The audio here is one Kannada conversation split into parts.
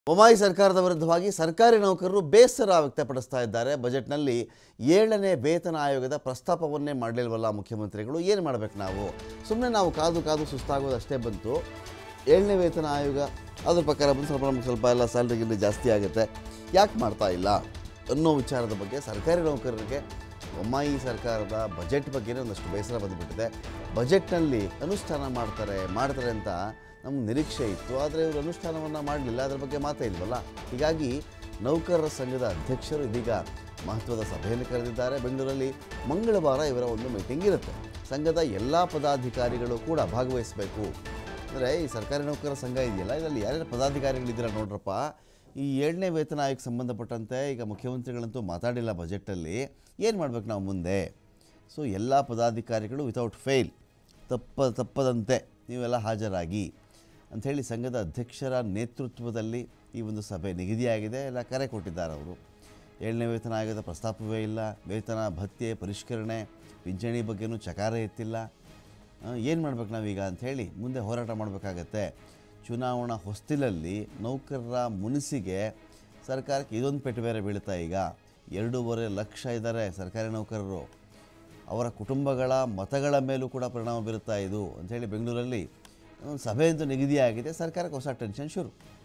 ಬೊಮ್ಮಾಯಿ ಸರ್ಕಾರದ ವಿರುದ್ಧವಾಗಿ ಸರ್ಕಾರಿ ನೌಕರರು ಬೇಸರ ವ್ಯಕ್ತಪಡಿಸ್ತಾ ಇದ್ದಾರೆ ಬಜೆಟ್ನಲ್ಲಿ ಏಳನೇ ವೇತನ ಆಯೋಗದ ಪ್ರಸ್ತಾಪವನ್ನೇ ಮಾಡಲಿಲ್ವಲ್ಲ ಮುಖ್ಯಮಂತ್ರಿಗಳು ಏನು ಮಾಡಬೇಕು ನಾವು ಸುಮ್ಮನೆ ನಾವು ಕಾದು ಕಾದು ಸುಸ್ತಾಗೋದು ಅಷ್ಟೇ ಬಂತು ಏಳನೇ ವೇತನ ಆಯೋಗ ಅದ್ರ ಪ್ರಕಾರ ಬಂದು ಸ್ವಲ್ಪ ನಮ್ಗೆ ಸ್ವಲ್ಪ ಎಲ್ಲ ಸ್ಯಾಲ್ರಿ ಗಿಲ್ರಿ ಜಾಸ್ತಿ ಆಗುತ್ತೆ ಯಾಕೆ ಮಾಡ್ತಾ ಇಲ್ಲ ಅನ್ನೋ ವಿಚಾರದ ಬಗ್ಗೆ ಸರ್ಕಾರಿ ನೌಕರರಿಗೆ ಬೊಮ್ಮಾಯಿ ಸರ್ಕಾರದ ಬಜೆಟ್ ಬಗ್ಗೆನೇ ಒಂದಷ್ಟು ಬೇಸರ ಬಂದುಬಿಟ್ಟಿದೆ ಬಜೆಟ್ನಲ್ಲಿ ಅನುಷ್ಠಾನ ಮಾಡ್ತಾರೆ ಮಾಡ್ತಾರೆ ಅಂತ ನಮ್ಗೆ ನಿರೀಕ್ಷೆ ಇತ್ತು ಆದರೆ ಇವರು ಅನುಷ್ಠಾನವನ್ನು ಮಾಡಲಿಲ್ಲ ಅದರ ಬಗ್ಗೆ ಮಾತೇ ಇಲ್ವಲ್ಲ ಹೀಗಾಗಿ ನೌಕರರ ಸಂಘದ ಅಧ್ಯಕ್ಷರು ಇದೀಗ ಮಹತ್ವದ ಸಭೆಯನ್ನು ಕರೆದಿದ್ದಾರೆ ಬೆಂಗಳೂರಲ್ಲಿ ಮಂಗಳವಾರ ಇವರ ಒಂದು ಮೀಟಿಂಗ್ ಇರುತ್ತೆ ಸಂಘದ ಎಲ್ಲ ಪದಾಧಿಕಾರಿಗಳು ಕೂಡ ಭಾಗವಹಿಸಬೇಕು ಅಂದರೆ ಈ ಸರ್ಕಾರಿ ನೌಕರರ ಸಂಘ ಇದೆಯಲ್ಲ ಇದರಲ್ಲಿ ಯಾರ್ಯಾರು ಪದಾಧಿಕಾರಿಗಳಿದ್ದೀರಾ ನೋಡ್ರಪ್ಪ ಈ ಏಳನೇ ವೇತನ ಆಯೋಗಕ್ಕೆ ಸಂಬಂಧಪಟ್ಟಂತೆ ಈಗ ಮುಖ್ಯಮಂತ್ರಿಗಳಂತೂ ಮಾತಾಡಿಲ್ಲ ಬಜೆಟಲ್ಲಿ ಏನು ಮಾಡ್ಬೇಕು ನಾವು ಮುಂದೆ ಸೊ ಎಲ್ಲ ಪದಾಧಿಕಾರಿಗಳು ವಿತೌಟ್ ಫೇಲ್ ತಪ್ಪ ತಪ್ಪದಂತೆ ನೀವೆಲ್ಲ ಹಾಜರಾಗಿ ಅಂಥೇಳಿ ಸಂಘದ ಅಧ್ಯಕ್ಷರ ನೇತೃತ್ವದಲ್ಲಿ ಈ ಒಂದು ಸಭೆ ನಿಗದಿಯಾಗಿದೆ ಎಲ್ಲ ಕರೆ ಕೊಟ್ಟಿದ್ದಾರೆ ಅವರು ಏಳನೇ ವೇತನ ಆಯೋಗದ ಪ್ರಸ್ತಾಪವೇ ಇಲ್ಲ ವೇತನ ಭತ್ಯೆ ಪರಿಷ್ಕರಣೆ ಪಿಂಚಣಿ ಬಗ್ಗೆನೂ ಚಕಾರ ಎತ್ತಿಲ್ಲ ಏನು ಮಾಡ್ಬೇಕು ನಾವೀಗ ಅಂಥೇಳಿ ಮುಂದೆ ಹೋರಾಟ ಮಾಡಬೇಕಾಗತ್ತೆ ಚುನಾವಣಾ ಹೊಸ್ತಿಲಲ್ಲಿ ನೌಕರರ ಮುನಿಸಿಗೆ ಸರ್ಕಾರಕ್ಕೆ ಇದೊಂದು ಪೆಟ್ಟು ಬೇರೆ ಬೀಳ್ತಾ ಈಗ ಎರಡೂವರೆ ಲಕ್ಷ ಇದ್ದಾರೆ ಸರ್ಕಾರಿ ನೌಕರರು ಅವರ ಕುಟುಂಬಗಳ ಮತಗಳ ಮೇಲೂ ಕೂಡ ಪರಿಣಾಮ ಬೀರುತ್ತಾ ಇದು ಅಂಥೇಳಿ ಬೆಂಗಳೂರಲ್ಲಿ ಒಂದು ಸಭೆ ಅಂತೂ ನಿಗದಿಯಾಗಿದೆ ಸರ್ಕಾರಕ್ಕೆ ಹೊಸ ಟೆನ್ಷನ್ ಶುರು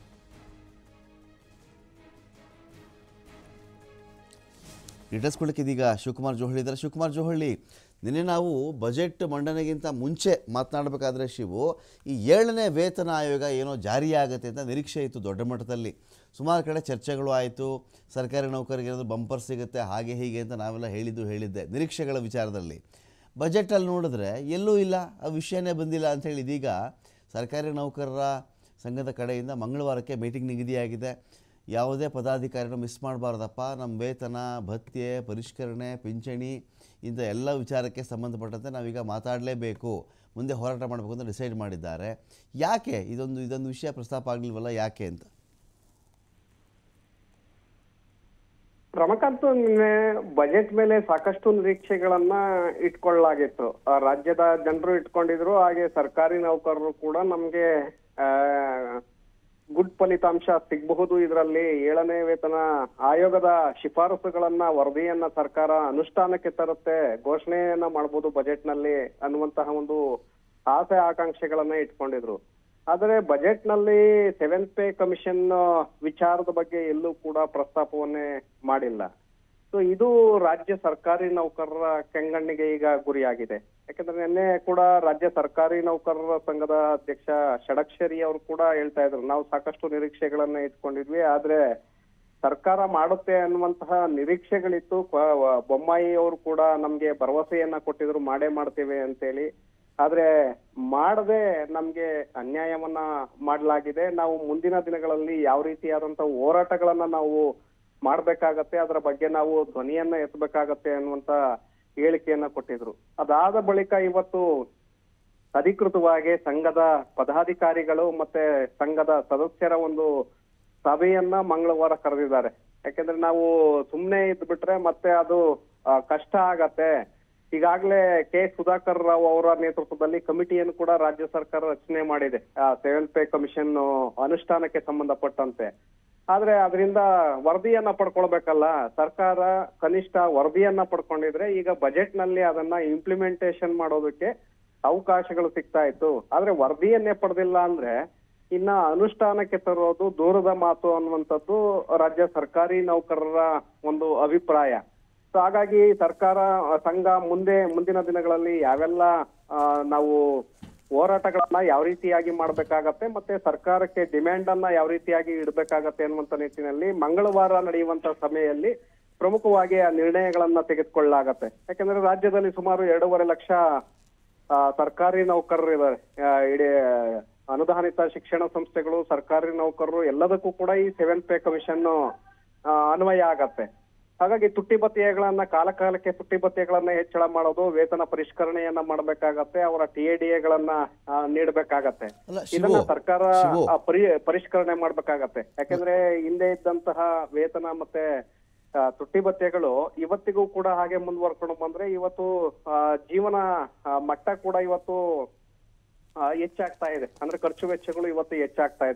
ಡೀಟೇಲ್ಸ್ ಕೊಡಲಿಕ್ಕೆ ಇದೀಗ ಶಿವಕುಮಾರ್ ಜೋಹಳಿ ಇದ್ದಾರೆ ಶಿವಕುಮಾರ್ ಜೋಹಳಿ ನಿನ್ನೆ ನಾವು ಬಜೆಟ್ ಮಂಡನೆಗಿಂತ ಮುಂಚೆ ಮಾತನಾಡಬೇಕಾದ್ರೆ ಶಿವು ಈ ಏಳನೇ ವೇತನ ಆಯೋಗ ಏನೋ ಜಾರಿಯಾಗುತ್ತೆ ಅಂತ ನಿರೀಕ್ಷೆ ಇತ್ತು ದೊಡ್ಡ ಮಟ್ಟದಲ್ಲಿ ಸುಮಾರು ಕಡೆ ಚರ್ಚೆಗಳು ಆಯಿತು ಸರ್ಕಾರಿ ನೌಕರಿಗೆ ಏನಾದರೂ ಬಂಪರ್ ಸಿಗುತ್ತೆ ಹಾಗೆ ಹೀಗೆ ಅಂತ ನಾವೆಲ್ಲ ಹೇಳಿದ್ದು ಹೇಳಿದ್ದೆ ನಿರೀಕ್ಷೆಗಳ ವಿಚಾರದಲ್ಲಿ ಬಜೆಟಲ್ಲಿ ನೋಡಿದ್ರೆ ಎಲ್ಲೂ ಇಲ್ಲ ಆ ವಿಷಯನೇ ಬಂದಿಲ್ಲ ಅಂಥೇಳಿ ಇದೀಗ ಸರ್ಕಾರಿ ನೌಕರರ ಸಂಘದ ಕಡೆಯಿಂದ ಮಂಗಳವಾರಕ್ಕೆ ಮೀಟಿಂಗ್ ನಿಗದಿಯಾಗಿದೆ ಯಾವುದೇ ಪದಾಧಿಕಾರಿನೂ ಮಿಸ್ ಮಾಡಬಾರ್ದಪ್ಪ ನಮ್ಮ ವೇತನ ಭತ್ಯೆ ಪರಿಷ್ಕರಣೆ ಪಿಂಚಣಿ ಇಂಥ ಎಲ್ಲ ವಿಚಾರಕ್ಕೆ ಸಂಬಂಧಪಟ್ಟಂತೆ ನಾವೀಗ ಮಾತಾಡಲೇಬೇಕು ಮುಂದೆ ಹೋರಾಟ ಮಾಡಬೇಕು ಅಂತ ಡಿಸೈಡ್ ಮಾಡಿದ್ದಾರೆ ಯಾಕೆ ಇದೊಂದು ಇದೊಂದು ವಿಷಯ ಪ್ರಸ್ತಾಪ ಆಗಲಿಲ್ವಲ್ಲ ಯಾಕೆ ಅಂತ ರಮಕಾಂತ್ ನಿನ್ನೆ ಬಜೆಟ್ ಮೇಲೆ ಸಾಕಷ್ಟು ನಿರೀಕ್ಷೆಗಳನ್ನ ಇಟ್ಕೊಳ್ಳಲಾಗಿತ್ತು ಆ, ರಾಜ್ಯದ ಜನರು ಇಟ್ಕೊಂಡಿದ್ರು ಹಾಗೆ ಸರ್ಕಾರಿ ನೌಕರರು ಕೂಡ ನಮ್ಗೆ ಆ, ಗುಡ್ ಫಲಿತಾಂಶ ಸಿಗಬಹುದು ಇದರಲ್ಲಿ ಏಳನೇ ವೇತನ ಆಯೋಗದ ಶಿಫಾರಸುಗಳನ್ನ ವರದಿಯನ್ನ ಸರ್ಕಾರ ಅನುಷ್ಠಾನಕ್ಕೆ ತರುತ್ತೆ ಘೋಷಣೆಯನ್ನ ಮಾಡಬಹುದು ಬಜೆಟ್ ನಲ್ಲಿ ಅನ್ನುವಂತಹ ಒಂದು ಆಸೆ ಆಕಾಂಕ್ಷೆಗಳನ್ನ ಇಟ್ಕೊಂಡಿದ್ರು ಆದರೆ ಬಜೆಟ್ ನಲ್ಲಿ ಸೆವೆಂತ್ ಪೇ ಕಮಿಷನ್ ವಿಚಾರದ ಬಗ್ಗೆ ಎಲ್ಲೂ ಕೂಡ ಪ್ರಸ್ತಾಪವನ್ನೇ ಮಾಡಿಲ್ಲ ಸೊ ಇದು ರಾಜ್ಯ ಸರ್ಕಾರಿ ನೌಕರರ ಕೆಂಗಣ್ಣಿಗೆ ಈಗ ಗುರಿಯಾಗಿದೆ ಯಾಕಂದ್ರೆ ನಿನ್ನೆ ಕೂಡ ರಾಜ್ಯ ಸರ್ಕಾರಿ ನೌಕರರ ಸಂಘದ ಅಧ್ಯಕ್ಷ ಷಡಕ್ಷರಿ ಅವರು ಕೂಡ ಹೇಳ್ತಾ ಇದ್ರು ನಾವು ಸಾಕಷ್ಟು ನಿರೀಕ್ಷೆಗಳನ್ನ ಇಟ್ಕೊಂಡಿದ್ವಿ ಆದ್ರೆ ಸರ್ಕಾರ ಮಾಡುತ್ತೆ ಅನ್ನುವಂತಹ ನಿರೀಕ್ಷೆಗಳಿತ್ತು ಕ- ವ- ಬೊಮ್ಮಾಯಿ ಅವರು ಕೂಡ ನಮ್ಗೆ ಭರವಸೆಯನ್ನ ಕೊಟ್ಟಿದ್ರು ಮಾಡೇ ಮಾಡ್ತೇವೆ ಅಂತೇಳಿ ಆದ್ರೆ ಮಾಡದೆ ನಮ್ಗೆ ಅನ್ಯಾಯವನ್ನ ಮಾಡಲಾಗಿದೆ ನಾವು ಮುಂದಿನ ದಿನಗಳಲ್ಲಿ ಯಾವ ರೀತಿಯಾದಂತಹ ಹೋರಾಟಗಳನ್ನ ನಾವು ಮಾಡ್ಬೇಕಾಗತ್ತೆ ಅದರ ಬಗ್ಗೆ ನಾವು ಧ್ವನಿಯನ್ನ ಎತ್ತಬೇಕಾಗತ್ತೆ ಅನ್ನುವಂತ ಹೇಳಿಕೆಯನ್ನ ಕೊಟ್ಟಿದ್ರು ಅದಾದ ಬಳಿಕ ಇವತ್ತು ಅಧಿಕೃತವಾಗಿ ಸಂಘದ ಪದಾಧಿಕಾರಿಗಳು ಮತ್ತೆ ಸಂಘದ ಸದಸ್ಯರ ಒಂದು ಸಭೆಯನ್ನ ಮಂಗಳವಾರ ಕರೆದಿದ್ದಾರೆ ಯಾಕೆಂದ್ರೆ ನಾವು ಸುಮ್ನೆ ಇದ್ ಬಿಟ್ರೆ ಮತ್ತೆ ಅದು ಆ, ಕಷ್ಟ ಆಗತ್ತೆ ಈಗಾಗಲೇ ಕೆ ಸುಧಾಕರ್ ರಾವ್ ಅವರ ನೇತೃತ್ವದಲ್ಲಿ ಕಮಿಟಿಯನ್ನು ಕೂಡ ರಾಜ್ಯ ಸರ್ಕಾರ ರಚನೆ ಮಾಡಿದೆ ಸೆವೆನ್ ಪೇ ಕಮಿಷನ್ ಅನುಷ್ಠಾನಕ್ಕೆ ಸಂಬಂಧಪಟ್ಟಂತೆ ಆದ್ರೆ ಅದರಿಂದ ವರದಿಯನ್ನ ಪಡ್ಕೊಳ್ಬೇಕಲ್ಲ ಸರ್ಕಾರ ಕನಿಷ್ಠ ವರದಿಯನ್ನ ಪಡ್ಕೊಂಡಿದ್ರೆ ಈಗ ಬಜೆಟ್ ನಲ್ಲಿ ಅದನ್ನ ಇಂಪ್ಲಿಮೆಂಟೇಷನ್ ಮಾಡೋದಕ್ಕೆ ಅವಕಾಶಗಳು ಸಿಗ್ತಾ ಇತ್ತು ಆದ್ರೆ ವರದಿಯನ್ನೇ ಪಡೆದಿಲ್ಲ ಅಂದ್ರೆ ಇನ್ನ ಅನುಷ್ಠಾನಕ್ಕೆ ತರೋದು ದೂರದ ಮಾತು ಅನ್ನುವಂಥದ್ದು ರಾಜ್ಯ ಸರ್ಕಾರಿ ನೌಕರರ ಒಂದು ಅಭಿಪ್ರಾಯ ಸೊ ಹಾಗಾಗಿ ಸರ್ಕಾರ ಆ, ಸಂಘ ಮುಂದೆ ಮುಂದಿನ ದಿನಗಳಲ್ಲಿ ಯಾವೆಲ್ಲ ಆ, ನಾವು ಹೋರಾಟಗಳನ್ನ ಯಾವ ರೀತಿಯಾಗಿ ಮಾಡ್ಬೇಕಾಗತ್ತೆ ಮತ್ತೆ ಸರ್ಕಾರಕ್ಕೆ ಡಿಮ್ಯಾಂಡ್ ಅನ್ನ ಯಾವ ರೀತಿಯಾಗಿ ಇಡಬೇಕಾಗತ್ತೆ ಅನ್ನುವಂತ ನಿಟ್ಟಿನಲ್ಲಿ ಮಂಗಳವಾರ ನಡೆಯುವಂತ ಸಭೆಯಲ್ಲಿ ಪ್ರಮುಖವಾಗಿ ಆ ನಿರ್ಣಯಗಳನ್ನ ತೆಗೆದುಕೊಳ್ಳಲಾಗತ್ತೆ ಯಾಕಂದ್ರೆ ರಾಜ್ಯದಲ್ಲಿ ಸುಮಾರು ಎರಡೂವರೆ ಲಕ್ಷ ಆ, ಸರ್ಕಾರಿ ನೌಕರರು ಇದ್ದಾರೆ ಆ, ಇಡೀ ಅನುದಾನಿತ ಶಿಕ್ಷಣ ಸಂಸ್ಥೆಗಳು ಸರ್ಕಾರಿ ನೌಕರರು ಎಲ್ಲದಕ್ಕೂ ಕೂಡ ಈ ಸೆವೆನ್ ಪೇ ಕಮಿಷನ್ ಅನ್ವಯ ಆಗತ್ತೆ ಹಾಗಾಗಿ ತುಟ್ಟಿ ಭತ್ಯೆಗಳನ್ನ ಕಾಲ ಕಾಲಕ್ಕೆ ತುಟ್ಟಿ ಭತ್ಯೆಗಳನ್ನ ಹೆಚ್ಚಳ ಮಾಡೋದು ವೇತನ ಪರಿಷ್ಕರಣೆಯನ್ನ ಮಾಡ್ಬೇಕಾಗತ್ತೆ ಅವರ ಟಿ ಎ ಡಿ ಎಗಳನ್ನ ನೀಡಬೇಕಾಗತ್ತೆ ಅಲ್ಲ, ಶಿವು, ಇದನ್ನ ಸರ್ಕಾರ ಶಿವು. ಆ, ಪರಿ ಪರಿಷ್ಕರಣೆ ಮಾಡ್ಬೇಕಾಗತ್ತೆ ಯಾಕಂದ್ರೆ ಹಿಂದೆ ಇದ್ದಂತಹ ವೇತನ ಮತ್ತೆ ಆ, ತುಟ್ಟಿ ಭತ್ಯೆಗಳು ಇವತ್ತಿಗೂ ಕೂಡ ಹಾಗೆ ಮುಂದುವರ್ಕೊಂಡು ಬಂದ್ರೆ ಇವತ್ತು ಆ, ಜೀವನ ಆ, ಮಟ್ಟ ಕೂಡ ಇವತ್ತು ಆ, ಹೆಚ್ಚಾಗ್ತಾ ಇದೆ ಅಂದ್ರೆ ಖರ್ಚು ವೆಚ್ಚಗಳು ಇವತ್ತು ಹೆಚ್ಚಾಗ್ತಾ ಇದೆ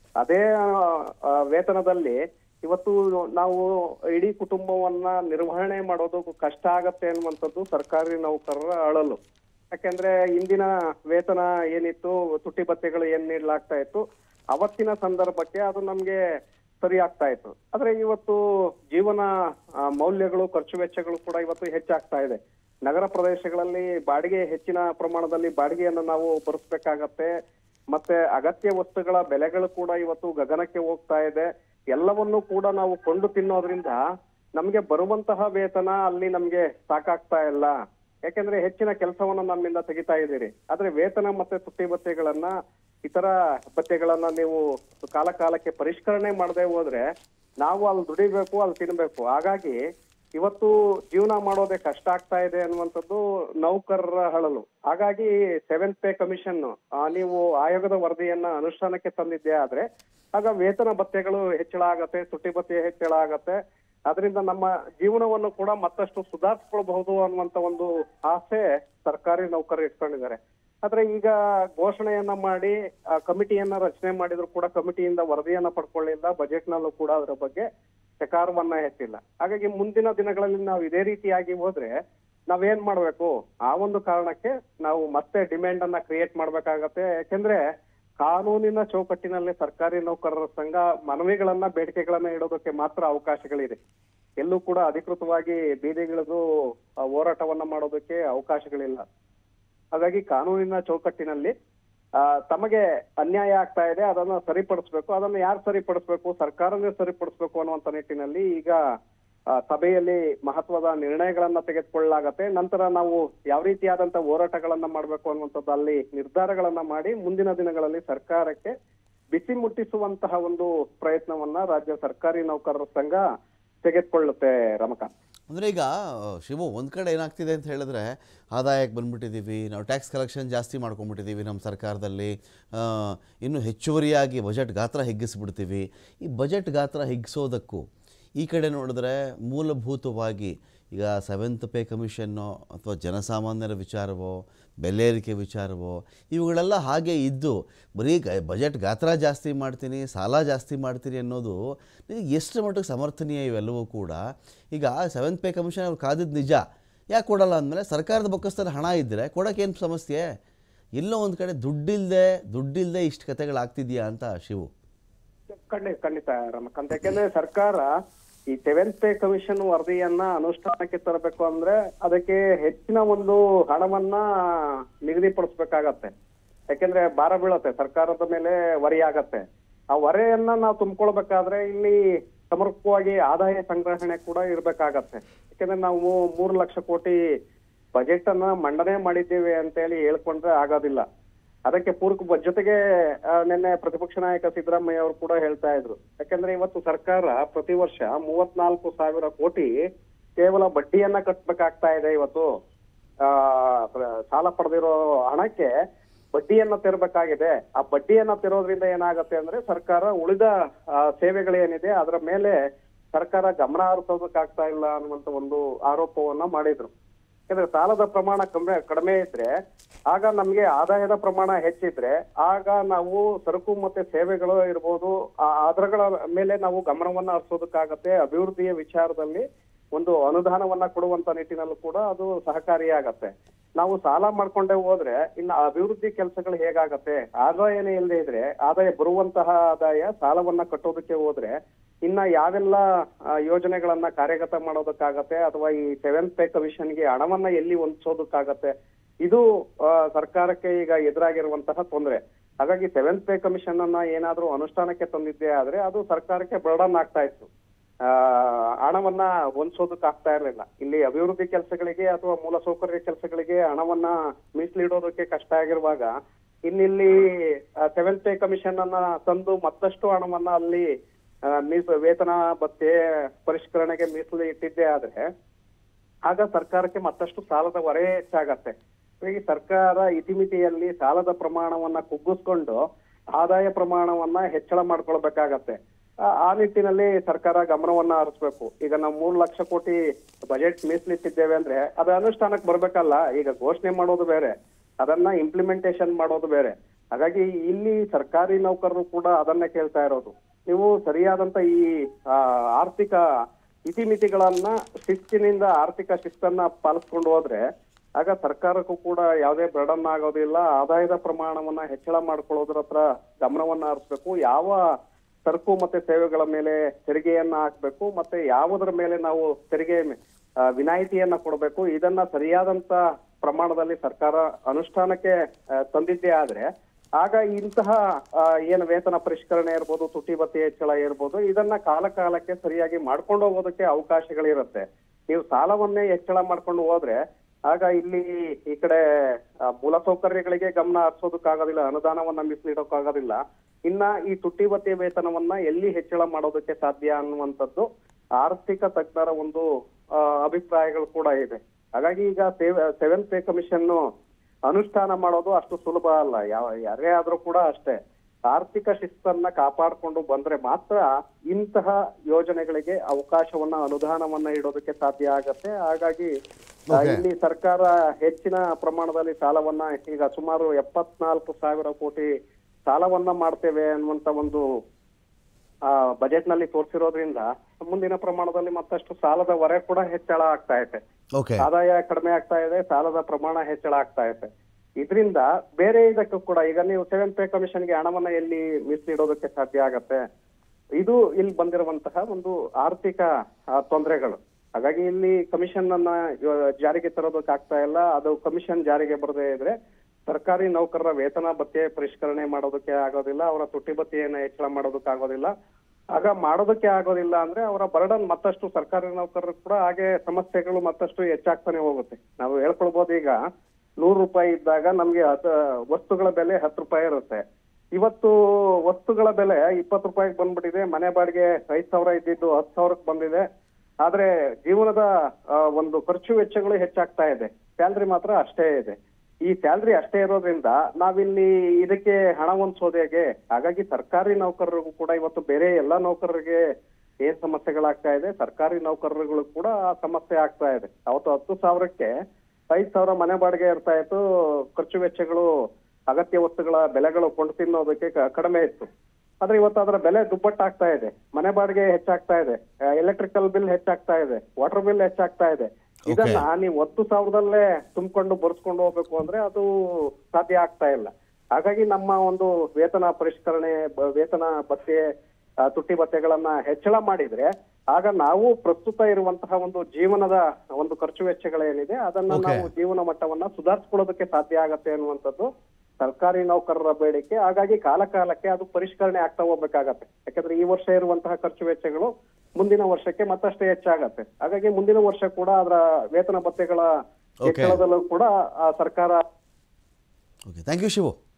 ಅದೇ ಆ, ಆ, ವೇತನದಲ್ಲಿ ಇವತ್ತು ನಾವು ಇಡೀ ಕುಟುಂಬವನ್ನ ನಿರ್ವಹಣೆ ಮಾಡೋದು ಕಷ್ಟ ಆಗತ್ತೆ ಅನ್ನುವಂಥದ್ದು ಸರ್ಕಾರಿ ನೌಕರರ ಅಳಲು ಯಾಕೆಂದ್ರೆ ಇಂದಿನ ವೇತನ ಏನಿತ್ತು ತುಟ್ಟಿ ಭತ್ಯೆಗಳು ಏನ್ ನೀಡಲಾಗ್ತಾ ಇತ್ತು ಅವತ್ತಿನ ಸಂದರ್ಭಕ್ಕೆ ಅದು ನಮ್ಗೆ ಸರಿ ಆಗ್ತಾ ಇತ್ತು ಆದ್ರೆ ಇವತ್ತು ಜೀವನ ಆ, ಮೌಲ್ಯಗಳು ಖರ್ಚು ವೆಚ್ಚಗಳು ಕೂಡ ಇವತ್ತು ಹೆಚ್ಚಾಗ್ತಾ ಇದೆ ನಗರ ಪ್ರದೇಶಗಳಲ್ಲಿ ಬಾಡಿಗೆ ಹೆಚ್ಚಿನ ಪ್ರಮಾಣದಲ್ಲಿ ಬಾಡಿಗೆಯನ್ನು ನಾವು ಭರಿಸ್ಬೇಕಾಗತ್ತೆ ಮತ್ತೆ ಅಗತ್ಯ ವಸ್ತುಗಳ ಬೆಲೆಗಳು ಕೂಡ ಇವತ್ತು ಗಗನಕ್ಕೆ ಹೋಗ್ತಾ ಇದೆ ಎಲ್ಲವನ್ನೂ ಕೂಡ ನಾವು ಕೊಂಡು ತಿನ್ನೋದ್ರಿಂದ ನಮ್ಗೆ ಬರುವಂತಹ ವೇತನ ಅಲ್ಲಿ ನಮ್ಗೆ ಸಾಕಾಗ್ತಾ ಇಲ್ಲ ಯಾಕೆಂದ್ರೆ ಹೆಚ್ಚಿನ ಕೆಲಸವನ್ನ ನಮ್ಮಿಂದ ತೆಗಿತಾ ಇದ್ದೀರಿ ಆದ್ರೆ ವೇತನ ಮತ್ತೆ ತುಟ್ಟಿ ಭತ್ಯೆಗಳನ್ನ ಇತರ ಭತ್ಯೆಗಳನ್ನ ನೀವು ಕಾಲ ಕಾಲಕ್ಕೆ ಪರಿಷ್ಕರಣೆ ಮಾಡದೆ ಹೋದ್ರೆ ನಾವು ಅಲ್ಲಿ ದುಡಿಬೇಕು ಅಲ್ಲಿ ತಿನ್ಬೇಕು ಹಾಗಾಗಿ ಇವತ್ತು ಜೀವನ ಮಾಡೋದೇ ಕಷ್ಟ ಆಗ್ತಾ ಇದೆ ಅನ್ನುವಂಥದ್ದು ನೌಕರರ ಹಳಲು ಹಾಗಾಗಿ ಸೆವೆಂತ್ ಪೇ ಕಮಿಷನ್ ನೀವು ಆಯೋಗದ ವರದಿಯನ್ನ ಅನುಷ್ಠಾನಕ್ಕೆ ತಂದಿದ್ದೆ ಆದ್ರೆ ಆಗ ವೇತನ ಭತ್ಯೆಗಳು ಹೆಚ್ಚಳ ಆಗತ್ತೆ ತುಟ್ಟಿ ಭತ್ಯೆ ಹೆಚ್ಚಳ ಆಗತ್ತೆ ಅದರಿಂದ ನಮ್ಮ ಜೀವನವನ್ನು ಕೂಡ ಮತ್ತಷ್ಟು ಸುಧಾರಿಸ್ಕೊಳ್ಬಹುದು ಅನ್ನುವಂತ ಒಂದು ಆಸೆ ಸರ್ಕಾರಿ ನೌಕರರು ಇಟ್ಕೊಂಡಿದ್ದಾರೆ ಆದ್ರೆ ಈಗ ಘೋಷಣೆಯನ್ನ ಮಾಡಿ ಆ ಕಮಿಟಿಯನ್ನ ರಚನೆ ಮಾಡಿದ್ರು ಕೂಡ ಕಮಿಟಿಯಿಂದ ವರದಿಯನ್ನ ಪಡ್ಕೊಳ್ಳಿಲ್ಲ ಬಜೆಟ್ ನಲ್ಲೂ ಕೂಡ ಅದರ ಬಗ್ಗೆ ಚಕಾರವನ್ನ ಹೆಚ್ಚಿಲ್ಲ ಹಾಗಾಗಿ ಮುಂದಿನ ದಿನಗಳಲ್ಲಿ ನಾವು ಇದೇ ರೀತಿಯಾಗಿ ಹೋದ್ರೆ ನಾವೇನ್ ಮಾಡ್ಬೇಕು ಆ ಒಂದು ಕಾರಣಕ್ಕೆ ನಾವು ಮತ್ತೆ ಡಿಮ್ಯಾಂಡ್ ಅನ್ನ ಕ್ರಿಯೇಟ್ ಮಾಡ್ಬೇಕಾಗತ್ತೆ ಯಾಕೆಂದ್ರೆ ಕಾನೂನಿನ ಚೌಕಟ್ಟಿನಲ್ಲಿ ಸರ್ಕಾರಿ ನೌಕರರ ಸಂಘ ಮನವಿಗಳನ್ನ ಬೇಡಿಕೆಗಳನ್ನ ಇಡೋದಕ್ಕೆ ಮಾತ್ರ ಅವಕಾಶಗಳಿದೆ ಎಲ್ಲೂ ಕೂಡ ಅಧಿಕೃತವಾಗಿ ಬೀದಿಗಿಳಿದು ಆ, ಹೋರಾಟವನ್ನ ಮಾಡೋದಕ್ಕೆ ಅವಕಾಶಗಳಿಲ್ಲ ಹಾಗಾಗಿ ಕಾನೂನಿನ ಚೌಕಟ್ಟಿನಲ್ಲಿ ಆ, ತಮಗೆ ಅನ್ಯಾಯ ಆಗ್ತಾ ಇದೆ ಅದನ್ನ ಸರಿಪಡಿಸ್ಬೇಕು ಅದನ್ನ ಯಾರು ಸರಿಪಡಿಸ್ಬೇಕು ಸರ್ಕಾರನೇ ಸರಿಪಡಿಸ್ಬೇಕು ಅನ್ನುವಂತ ನಿಟ್ಟಿನಲ್ಲಿ ಈಗ ಆ, ಸಭೆಯಲ್ಲಿ ಮಹತ್ವದ ನಿರ್ಣಯಗಳನ್ನ ತೆಗೆದುಕೊಳ್ಳಲಾಗತ್ತೆ ನಂತರ ನಾವು ಯಾವ ರೀತಿಯಾದಂತ ಹೋರಾಟಗಳನ್ನ ಮಾಡ್ಬೇಕು ಅನ್ನುವಂಥದ್ದು ಅಲ್ಲಿ ನಿರ್ಧಾರಗಳನ್ನ ಮಾಡಿ ಮುಂದಿನ ದಿನಗಳಲ್ಲಿ ಸರ್ಕಾರಕ್ಕೆ ಬಿಸಿ ಮುಟ್ಟಿಸುವಂತಹ ಒಂದು ಪ್ರಯತ್ನವನ್ನ ರಾಜ್ಯ ಸರ್ಕಾರಿ ನೌಕರರ ಸಂಘ ತೆಗೆದುಕೊಳ್ಳುತ್ತೆ ರಮಕಾಂತ್ ಅಂದರೆ ಈಗ ಶಿವು ಒಂದು ಕಡೆ ಏನಾಗ್ತಿದೆ ಅಂತ ಹೇಳಿದ್ರೆ ಆದಾಯಕ್ಕೆ ಬಂದ್ಬಿಟ್ಟಿದ್ದೀವಿ ನಾವು ಟ್ಯಾಕ್ಸ್ ಕಲೆಕ್ಷನ್ ಜಾಸ್ತಿ ಮಾಡ್ಕೊಂಡ್ಬಿಟ್ಟಿದ್ದೀವಿ ನಮ್ಮ ಸರ್ಕಾರದಲ್ಲಿ ಆ, ಇನ್ನು ಹೆಚ್ಚುವರಿಯಾಗಿ ಬಜೆಟ್ ಗಾತ್ರ ಹಿಗ್ಗಿಸ್ಬಿಡ್ತೀವಿ ಈ ಬಜೆಟ್ ಗಾತ್ರ ಹಿಗ್ಗಿಸೋದಕ್ಕೂ ಈ ಕಡೆ ನೋಡಿದ್ರೆ ಮೂಲಭೂತವಾಗಿ ಈಗ ಸೆವೆಂತ್ ಪೇ ಕಮಿಷನ್ನೋ ಅಥವಾ ಜನಸಾಮಾನ್ಯರ ವಿಚಾರವೋ ಬೆಲೆ ಏರಿಕೆ ವಿಚಾರವೋ ಇವುಗಳೆಲ್ಲ ಹಾಗೆ ಇದ್ದು ಬರೀ ಗ ಬಜೆಟ್ ಗಾತ್ರ ಜಾಸ್ತಿ ಮಾಡ್ತೀನಿ ಸಾಲ ಜಾಸ್ತಿ ಮಾಡ್ತೀನಿ ಅನ್ನೋದು ನಿಮಗೆ ಎಷ್ಟು ಮಟ್ಟಿಗೆ ಸಮರ್ಥನೀಯ ಇವೆಲ್ಲವೂ ಕೂಡ ಈಗ ಸೆವೆಂತ್ ಪೇ ಕಮಿಷನ್ ಅವ್ರು ಕಾದಿದ್ದು ನಿಜ ಯಾಕೆ ಕೊಡಲ್ಲ ಅಂದಮೇಲೆ ಸರ್ಕಾರದ ಬೊಕ್ಕಸ್ತಲ್ಲಿ ಹಣ ಇದ್ದರೆ ಕೊಡೋಕ್ಕೇನು ಸಮಸ್ಯೆ ಎಲ್ಲೋ ಒಂದು ಕಡೆ ದುಡ್ಡಿಲ್ಲದೆ ದುಡ್ಡಿಲ್ಲದೆ ಇಷ್ಟು ಕತೆಗಳಾಗ್ತಿದೆಯಾ ಅಂತ ಶಿವು ಖಂಡಿತ ಖಂಡಿತ ರಮಕಾಂತ್ ಯಾಕೆಂದ್ರೆ ಸರ್ಕಾರ ಈ ಸೆವೆಂತ್ ಪೇ ಕಮಿಷನ್ ವರದಿಯನ್ನ ಅನುಷ್ಠಾನಕ್ಕೆ ತರಬೇಕು ಅಂದ್ರೆ ಅದಕ್ಕೆ ಹೆಚ್ಚಿನ ಒಂದು ಹಣವನ್ನ ನಿಗದಿಪಡಿಸ್ಬೇಕಾಗತ್ತೆ ಯಾಕೆಂದ್ರೆ ಭಾರ ಬೀಳತ್ತೆ ಸರ್ಕಾರದ ಮೇಲೆ ಹೊರೆ ಆಗತ್ತೆ ಆ ಹೊರೆಯನ್ನ ನಾವು ತುಂಬಿಕೊಳ್ಬೇಕಾದ್ರೆ ಇಲ್ಲಿ ಸಮರ್ಪಕವಾಗಿ ಆದಾಯ ಸಂಗ್ರಹಣೆ ಕೂಡ ಇರ್ಬೇಕಾಗತ್ತೆ ಯಾಕೆಂದ್ರೆ ನಾವು ಮೂರು ಲಕ್ಷ ಕೋಟಿ ಬಜೆಟ್ ಅನ್ನ ಮಂಡನೆ ಮಾಡಿದ್ದೇವೆ ಅಂತ ಹೇಳಿ ಹೇಳ್ಕೊಂಡ್ರೆ ಆಗೋದಿಲ್ಲ ಅದಕ್ಕೆ ಪೂರಕ ಜೊತೆಗೆ ಆ, ನಿನ್ನೆ ಪ್ರತಿಪಕ್ಷ ನಾಯಕ ಸಿದ್ದರಾಮಯ್ಯ ಅವರು ಕೂಡ ಹೇಳ್ತಾ ಇದ್ರು ಯಾಕಂದ್ರೆ ಇವತ್ತು ಸರ್ಕಾರ ಪ್ರತಿ ವರ್ಷ ಮೂವತ್ನಾಲ್ಕು ಸಾವಿರ ಕೋಟಿ ಕೇವಲ ಬಡ್ಡಿಯನ್ನ ಕಟ್ಬೇಕಾಗ್ತಾ ಇದೆ ಇವತ್ತು ಆ ಪ್ರ- ಸಾಲ ಪಡೆದಿರೋ ಹಣಕ್ಕೆ ಬಡ್ಡಿಯನ್ನ ತೆರಬೇಕಾಗಿದೆ ಆ ಬಡ್ಡಿಯನ್ನ ತೆರೋದ್ರಿಂದ ಏನಾಗುತ್ತೆ ಅಂದ್ರೆ ಸರ್ಕಾರ ಉಳಿದ ಆ, ಸೇವೆಗಳೇನಿದೆ ಅದರ ಮೇಲೆ ಸರ್ಕಾರ ಗಮನ ಹರಿಸೋದಕ್ಕಾಗ್ತಾ ಇಲ್ಲ ಅನ್ನುವಂತ ಒಂದು ಆರೋಪವನ್ನ ಮಾಡಿದ್ರು ಯಾಕಂದ್ರೆ ಸಾಲದ ಪ್ರಮಾಣ ಕಡಿಮೆ ಕಡಿಮೆ ಇದ್ರೆ ಆಗ ನಮ್ಗೆ ಆದಾಯದ ಪ್ರಮಾಣ ಹೆಚ್ಚಿದ್ರೆ ಆಗ ನಾವು ಸರಕು ಮತ್ತೆ ಸೇವೆಗಳು ಇರ್ಬೋದು ಆ ಅದರಗಳ ಮೇಲೆ ನಾವು ಗಮನವನ್ನ ಹರಿಸೋದಕ್ಕಾಗತ್ತೆ ಅಭಿವೃದ್ಧಿಯ ವಿಚಾರದಲ್ಲಿ ಒಂದು ಅನುದಾನವನ್ನ ಕೊಡುವಂತ ನಿಟ್ಟಿನಲ್ಲೂ ಕೂಡ ಅದು ಸಹಕಾರಿಯಾಗತ್ತೆ ನಾವು ಸಾಲ ಮಾಡ್ಕೊಂಡೇ ಹೋದ್ರೆ ಇನ್ನು ಅಭಿವೃದ್ಧಿ ಕೆಲಸಗಳು ಹೇಗಾಗತ್ತೆ ಆದಾಯನೇ ಇಲ್ಲದೆ ಇದ್ರೆ ಆದಾಯ ಬರುವಂತಹ ಆದಾಯ ಸಾಲವನ್ನ ಕಟ್ಟೋದಕ್ಕೆ ಹೋದ್ರೆ ಇನ್ನ ಯಾವೆಲ್ಲ ಆ, ಯೋಜನೆಗಳನ್ನ ಕಾರ್ಯಗತ ಮಾಡೋದಕ್ಕಾಗತ್ತೆ ಅಥವಾ ಈ ಸೆವೆಂತ್ ಪೇ ಕಮಿಷನ್ಗೆ ಹಣವನ್ನ ಎಲ್ಲಿ ಹೊಂದಿಸೋದಕ್ಕಾಗತ್ತೆ ಇದು ಆ, ಸರ್ಕಾರಕ್ಕೆ ಈಗ ಎದುರಾಗಿರುವಂತಹ ತೊಂದರೆ ಹಾಗಾಗಿ ಸೆವೆಂತ್ ಪೇ ಕಮಿಷನ್ ಅನ್ನ ಏನಾದ್ರೂ ಅನುಷ್ಠಾನಕ್ಕೆ ತಂದಿದ್ದೆ ಆದ್ರೆ ಅದು ಸರ್ಕಾರಕ್ಕೆ ಬರ್ಡನ್ ಆಗ್ತಾ ಇತ್ತು ಆ ಹಣವನ್ನ ಹೊಂದಿಸೋದಕ್ಕೆ ಆಗ್ತಾ ಇರಲಿಲ್ಲ ಇಲ್ಲಿ ಅಭಿವೃದ್ಧಿ ಕೆಲಸಗಳಿಗೆ ಅಥವಾ ಮೂಲಸೌಕರ್ಯ ಕೆಲಸಗಳಿಗೆ ಹಣವನ್ನ ಮೀಸಲಿಡೋದಕ್ಕೆ ಕಷ್ಟ ಆಗಿರುವಾಗ ಇನ್ನಿಲ್ಲಿ ಸೆವೆಂತ್ ಪೇ ಕಮಿಷನ್ ಅನ್ನ ತಂದು ಮತ್ತಷ್ಟು ಹಣವನ್ನ ಅಲ್ಲಿ ಆ, ಮೀಸ ವೇತನ ಭತ್ಯೆ ಪರಿಷ್ಕರಣೆಗೆ ಮೀಸಲು ಇಟ್ಟಿದ್ದೆ ಆದ್ರೆ ಆಗ ಸರ್ಕಾರಕ್ಕೆ ಮತ್ತಷ್ಟು ಸಾಲದ ಹೊರೆ ಹೆಚ್ಚಾಗತ್ತೆ ಹೀಗಾಗಿ ಸರ್ಕಾರ ಇತಿಮಿತಿಯಲ್ಲಿ ಸಾಲದ ಪ್ರಮಾಣವನ್ನ ಕುಗ್ಗಿಸ್ಕೊಂಡು ಆದಾಯ ಪ್ರಮಾಣವನ್ನ ಹೆಚ್ಚಳ ಮಾಡ್ಕೊಳ್ಬೇಕಾಗತ್ತೆ ಆ- ಆ ನಿಟ್ಟಿನಲ್ಲಿ ಸರ್ಕಾರ ಗಮನವನ್ನ ಹರಿಸ್ಬೇಕು ಈಗ ನಾವು ಮೂರ್ ಲಕ್ಷ ಕೋಟಿ ಬಜೆಟ್ ಮೀಸಲಿಟ್ಟಿದ್ದೇವೆ ಅಂದ್ರೆ ಅದು ಅನುಷ್ಠಾನಕ್ಕೆ ಬರ್ಬೇಕಲ್ಲ ಈಗ ಘೋಷಣೆ ಮಾಡೋದು ಬೇರೆ ಅದನ್ನ ಇಂಪ್ಲಿಮೆಂಟೇಶನ್ ಮಾಡೋದು ಬೇರೆ ಹಾಗಾಗಿ ಇಲ್ಲಿ ಸರ್ಕಾರಿ ನೌಕರರು ಕೂಡ ಅದನ್ನೇ ಕೇಳ್ತಾ ಇರೋದು ನೀವು ಸರಿಯಾದಂತ ಈ ಆ, ಆರ್ಥಿಕ ಇತಿಮಿತಿಗಳನ್ನ ಶಿಸ್ತಿನಿಂದ ಆರ್ಥಿಕ ಶಿಸ್ತನ್ನ ಪಾಲಿಸ್ಕೊಂಡು ಹೋದ್ರೆ ಆಗ ಸರ್ಕಾರಕ್ಕೂ ಕೂಡ ಯಾವುದೇ ಬರ್ಡನ್ ಆಗೋದಿಲ್ಲ ಆದಾಯದ ಪ್ರಮಾಣವನ್ನ ಹೆಚ್ಚಳ ಮಾಡ್ಕೊಳ್ಳೋದ್ರ ಹತ್ರ ಗಮನವನ್ನ ಹರಿಸ್ಬೇಕು ಯಾವ ಸರಕು ಮತ್ತೆ ಸೇವೆಗಳ ಮೇಲೆ ತೆರಿಗೆಯನ್ನ ಹಾಕ್ಬೇಕು ಮತ್ತೆ ಯಾವುದರ ಮೇಲೆ ನಾವು ತೆರಿಗೆ ಆ, ವಿನಾಯಿತಿಯನ್ನ ಕೊಡಬೇಕು ಇದನ್ನ ಸರಿಯಾದಂತ ಪ್ರಮಾಣದಲ್ಲಿ ಸರ್ಕಾರ ಅನುಷ್ಠಾನಕ್ಕೆ ಆ, ತಂದಿದ್ದೇ ಆದ್ರೆ ಆಗ ಇಂತಹ ಆ, ಏನು ವೇತನ ಪರಿಷ್ಕರಣೆ ಇರ್ಬೋದು ತುಟಿ ಭತ್ಯೆ ಹೆಚ್ಚಳ ಇರ್ಬೋದು ಇದನ್ನ ಕಾಲ ಕಾಲಕ್ಕೆ ಸರಿಯಾಗಿ ಮಾಡ್ಕೊಂಡು ಹೋಗೋದಕ್ಕೆ ಅವಕಾಶಗಳಿರುತ್ತೆ ನೀವು ಸಾಲವನ್ನೇ ಹೆಚ್ಚಳ ಮಾಡ್ಕೊಂಡು ಹೋದ್ರೆ ಆಗ ಇಲ್ಲಿ ಈ ಕಡೆ ಆ, ಮೂಲಸೌಕರ್ಯಗಳಿಗೆ ಗಮನ ಹರಿಸೋದಕ್ಕಾಗೋದಿಲ್ಲ ಅನುದಾನವನ್ನ ಮೀಸಲಿಡೋಕ್ಕಾಗೋದಿಲ್ಲ ಇನ್ನ ಈ ತುಟ್ಟಿ ಭತ್ಯೆ ವೇತನವನ್ನ ಎಲ್ಲಿ ಹೆಚ್ಚಳ ಮಾಡೋದಕ್ಕೆ ಸಾಧ್ಯ ಅನ್ನುವಂಥದ್ದು ಆರ್ಥಿಕ ತಜ್ಞರ ಒಂದು ಆ, ಅಭಿಪ್ರಾಯಗಳು ಕೂಡ ಇದೆ ಹಾಗಾಗಿ ಈಗ ಸೆವೆನ್ ಪೇ ಕಮಿಷನ್ ಅನುಷ್ಠಾನ ಮಾಡೋದು ಅಷ್ಟು ಸುಲಭ ಅಲ್ಲ ಯಾವ ಯಾರೇ ಆದ್ರೂ ಕೂಡ ಅಷ್ಟೇ ಆರ್ಥಿಕ ಶಿಸ್ತನ್ನ ಕಾಪಾಡಿಕೊಂಡು ಬಂದ್ರೆ ಮಾತ್ರ ಇಂತಹ ಯೋಜನೆಗಳಿಗೆ ಅವಕಾಶವನ್ನ ಅನುದಾನವನ್ನ ಇಡೋದಕ್ಕೆ ಸಾಧ್ಯ ಆಗತ್ತೆ ಹಾಗಾಗಿ ಆ, Okay. ಇಲ್ಲಿ ಸರ್ಕಾರ ಹೆಚ್ಚಿನ ಪ್ರಮಾಣದಲ್ಲಿ ಸಾಲವನ್ನ ಈಗ ಸುಮಾರು ಎಪ್ಪತ್ನಾಲ್ಕು ಸಾವಿರ ಕೋಟಿ ಸಾಲವನ್ನ ಮಾಡ್ತೇವೆ ಅನ್ನುವಂತ ಒಂದು ಆ ಬಜೆಟ್ ನಲ್ಲಿ ತೋರಿಸಿರೋದ್ರಿಂದ ಮುಂದಿನ ಪ್ರಮಾಣದಲ್ಲಿ ಮತ್ತಷ್ಟು ಸಾಲದ ಹೊರೆ ಕೂಡ ಹೆಚ್ಚಳ ಆಗ್ತಾ ಇದೆ ಓಕೆ ಆದಾಯ ಕಡಿಮೆ ಆಗ್ತಾ ಇದೆ ಸಾಲದ ಪ್ರಮಾಣ ಹೆಚ್ಚಳ ಆಗ್ತಾ ಇದೆ ಇದರಿಂದ ಬೇರೆ ಇದಕ್ಕೂ ಕೂಡ ಈಗ ನೀವು ಸೆವೆನ್ ಪೇ ಕಮಿಷನ್ಗೆ ಹಣವನ್ನ ಎಲ್ಲಿ ಮೀಸಲಿಡೋದಕ್ಕೆ ಸಾಧ್ಯ ಆಗತ್ತೆ ಇದು ಇಲ್ಲಿ ಬಂದಿರುವಂತಹ ಒಂದು ಆರ್ಥಿಕ ಆ, ತೊಂದರೆಗಳು ಹಾಗಾಗಿ ಇಲ್ಲಿ ಕಮಿಷನ್ ಅನ್ನ ಇವ- ಜಾರಿಗೆ ತರೋದಕ್ಕೆ ಆಗ್ತಾ ಇಲ್ಲ ಅದು ಕಮಿಷನ್ ಜಾರಿಗೆ ಬರದೇ ಇದ್ರೆ ಸರ್ಕಾರಿ ನೌಕರರ ವೇತನ ಭತ್ಯೆ ಪರಿಷ್ಕರಣೆ ಮಾಡೋದಕ್ಕೆ ಆಗೋದಿಲ್ಲ ಅವರ ತುಟ್ಟಿ ಭತ್ಯೆಯನ್ನ ಹೆಚ್ಚಳ ಮಾಡೋದಕ್ಕೆ ಆಗೋದಿಲ್ಲ ಆಗ ಮಾಡೋದಕ್ಕೆ ಆಗೋದಿಲ್ಲ ಅಂದ್ರೆ ಅವರ ಬರ್ಡನ್ ಮತ್ತಷ್ಟು ಸರ್ಕಾರಿ ನೌಕರರು ಕೂಡ ಹಾಗೆ ಸಮಸ್ಯೆಗಳು ಮತ್ತಷ್ಟು ಹೆಚ್ಚಾಗ್ತಾನೆ ಹೋಗುತ್ತೆ ನಾವು ಹೇಳ್ಕೊಳ್ಬಹುದು ಈಗ ನೂರು ರೂಪಾಯಿ ಇದ್ದಾಗ ನಮ್ಗೆ ಹತ್ತು ವಸ್ತುಗಳ ಬೆಲೆ ಹತ್ತು ರೂಪಾಯಿ ಇರುತ್ತೆ ಇವತ್ತು ವಸ್ತುಗಳ ಬೆಲೆ ಇಪ್ಪತ್ತು ರೂಪಾಯಿಗೆ ಬಂದ್ಬಿಟ್ಟಿದೆ ಮನೆ ಬಾಡಿಗೆ ಐದ್ ಸಾವಿರ ಇದ್ದಿದ್ದು ಹತ್ತು ಸಾವಿರಕ್ಕೆ ಬಂದಿದೆ ಆದ್ರೆ ಜೀವನದ ಆ, ಒಂದು ಖರ್ಚು ವೆಚ್ಚಗಳು ಹೆಚ್ಚಾಗ್ತಾ ಇದೆ ಸ್ಯಾಲ್ರಿ ಮಾತ್ರ ಅಷ್ಟೇ ಇದೆ ಈ ಸ್ಯಾಲ್ರಿ ಅಷ್ಟೇ ಇರೋದ್ರಿಂದ ನಾವಿಲ್ಲಿ ಇದಕ್ಕೆ ಹಣ ಹೊಂದ್ಸೋದು ಹೇಗೆ ಹಾಗಾಗಿ ಸರ್ಕಾರಿ ನೌಕರರಿಗೂ ಕೂಡ ಇವತ್ತು ಬೇರೆ ಎಲ್ಲಾ ನೌಕರರಿಗೆ ಏನ್ ಸಮಸ್ಯೆಗಳಾಗ್ತಾ ಇದೆ ಸರ್ಕಾರಿ ನೌಕರರುಗಳು ಕೂಡ ಆ ಸಮಸ್ಯೆ ಆಗ್ತಾ ಇದೆ ಅವತ್ತು ಹತ್ತು ಸಾವಿರಕ್ಕೆ ಐದ್ ಸಾವಿರ ಮನೆ ಬಾಡಿಗೆ ಇರ್ತಾ ಇತ್ತು ಖರ್ಚು ವೆಚ್ಚಗಳು ಅಗತ್ಯ ವಸ್ತುಗಳ ಬೆಲೆಗಳು ಕೊಂಡು ತಿನ್ನೋದಕ್ಕೆ ಕ- ಕಡಿಮೆ ಇತ್ತು ಆದ್ರೆ ಇವತ್ತು ಅದರ ಬೆಲೆ ದುಪ್ಪಟ್ಟಾಗ್ತಾ ಇದೆ ಮನೆ ಬಾಡಿಗೆ ಹೆಚ್ಚಾಗ್ತಾ ಇದೆ ಎಲೆಕ್ಟ್ರಿಕಲ್ ಬಿಲ್ ಹೆಚ್ಚಾಗ್ತಾ ಇದೆ ವಾಟರ್ ಬಿಲ್ ಹೆಚ್ಚಾಗ್ತಾ ಇದೆ ಇದನ್ನ ನೀವು ಹತ್ತು ಸಾವಿರದಲ್ಲೇ ತುಂಬಿಕೊಂಡು ಬರ್ಸ್ಕೊಂಡು ಹೋಗ್ಬೇಕು ಅಂದ್ರೆ ಅದು ಸಾಧ್ಯ ಆಗ್ತಾ ಇಲ್ಲ ಹಾಗಾಗಿ ನಮ್ಮ ಒಂದು ವೇತನ ಪರಿಷ್ಕರಣೆ ಬ- ವೇತನ ಭತ್ಯೆ ಆ, ತುಟ್ಟಿ ಭತ್ಯೆಗಳನ್ನ ಹೆಚ್ಚಳ ಮಾಡಿದ್ರೆ ಆಗ ನಾವು ಪ್ರಸ್ತುತ ಇರುವಂತಹ ಒಂದು ಜೀವನದ ಒಂದು ಖರ್ಚು ವೆಚ್ಚಗಳೇನಿದೆ ಅದನ್ನ Okay. ನಾವು ಜೀವನ ಮಟ್ಟವನ್ನ ಸುಧಾರಿಸ್ಕೊಳ್ಳೋದಕ್ಕೆ ಸಾಧ್ಯ ಆಗತ್ತೆ ಅನ್ನುವಂಥದ್ದು ಸರ್ಕಾರಿ ನೌಕರರ ಬೇಡಿಕೆ ಹಾಗಾಗಿ ಕಾಲ ಕಾಲಕ್ಕೆ ಅದು ಪರಿಷ್ಕರಣೆ ಆಗ್ತಾ ಹೋಗ್ಬೇಕಾಗತ್ತೆ ಯಾಕಂದ್ರೆ ಈ ವರ್ಷ ಇರುವಂತಹ ಖರ್ಚು ವೆಚ್ಚಗಳು ಮುಂದಿನ ವರ್ಷಕ್ಕೆ ಮತ್ತಷ್ಟೇ ಹೆಚ್ಚಾಗತ್ತೆ ಹಾಗಾಗಿ ಮುಂದಿನ ವರ್ಷ ಕೂಡ ಅದರ ವೇತನ ಭತ್ಯೆಗಳ Okay. ಹೆಚ್ಚಳದಲ್ಲೂ ಕೂಡ ಆ ಸರ್ಕಾರ ಓಕೆ ಥ್ಯಾಂಕ್ ಯು ಶಿವು